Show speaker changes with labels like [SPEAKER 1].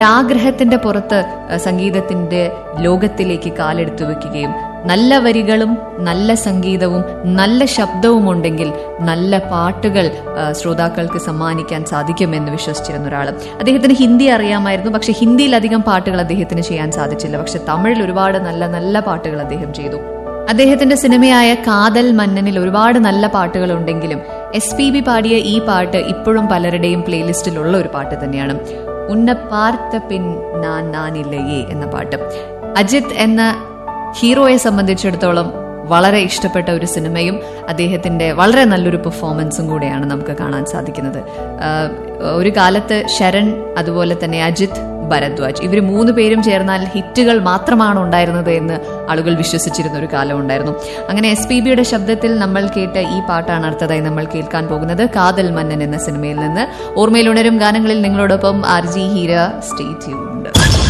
[SPEAKER 1] ആഗ്രഹത്തിന്റെ പുറത്ത് അഹ് സംഗീതത്തിന്റെ ലോകത്തിലേക്ക് കാലെടുത്തു വെക്കുകയും നല്ല വരികളും നല്ല സംഗീതവും നല്ല ശബ്ദവും ഉണ്ടെങ്കിൽ നല്ല പാട്ടുകൾ അഹ് ശ്രോതാക്കൾക്ക് സമ്മാനിക്കാൻ സാധിക്കുമെന്ന് വിശ്വസിച്ചിരുന്ന ഒരാൾ അദ്ദേഹത്തിന് ഹിന്ദി അറിയാമായിരുന്നു പക്ഷെ ഹിന്ദിയിൽ അധികം പാട്ടുകൾ അദ്ദേഹത്തിന് ചെയ്യാൻ സാധിച്ചില്ല പക്ഷെ തമിഴിൽ ഒരുപാട് നല്ല നല്ല പാട്ടുകൾ അദ്ദേഹം ചെയ്തു അദ്ദേഹത്തിന്റെ സിനിമയായ കാതൽ മന്നനിൽ ഒരുപാട് നല്ല പാട്ടുകൾ ഉണ്ടെങ്കിലും എസ് പി ബി പാടിയ ഈ പാട്ട് ഇപ്പോഴും പലരുടെയും പ്ലേലിസ്റ്റിലുള്ള ഒരു പാട്ട് തന്നെയാണ് ഉന്ന പാർത്ത പിൻ നാൻ നാനില്ലയേ എന്ന പാട്ട് അജിത് എന്ന ഹീറോയെ സംബന്ധിച്ചിടത്തോളം വളരെ ഇഷ്ടപ്പെട്ട ഒരു സിനിമയും അദ്ദേഹത്തിന്റെ വളരെ നല്ലൊരു പെർഫോമൻസും കൂടെയാണ് നമുക്ക് കാണാൻ സാധിക്കുന്നത് ആഹ് ഒരു കാലത്ത് ശരൺ അതുപോലെ തന്നെ അജിത് ഭരദ്വാജ് ഇവർ മൂന്ന് പേരും ചേർന്നാൽ ഹിറ്റുകൾ മാത്രമാണ് ഉണ്ടായിരുന്നത് എന്ന് ആളുകൾ വിശ്വസിച്ചിരുന്ന ഒരു കാലം ഉണ്ടായിരുന്നു അങ്ങനെ എസ് പി ബിയുടെ ശബ്ദത്തിൽ നമ്മൾ കേട്ട ഈ പാട്ടാണ് അടുത്തതായി നമ്മൾ കേൾക്കാൻ പോകുന്നത് കാതൽ മന്നൻ എന്ന സിനിമയിൽ നിന്ന് ഓർമ്മയിൽ ഉണരും ഗാനങ്ങളിൽ നിങ്ങളോടൊപ്പം R G Heera stay tuned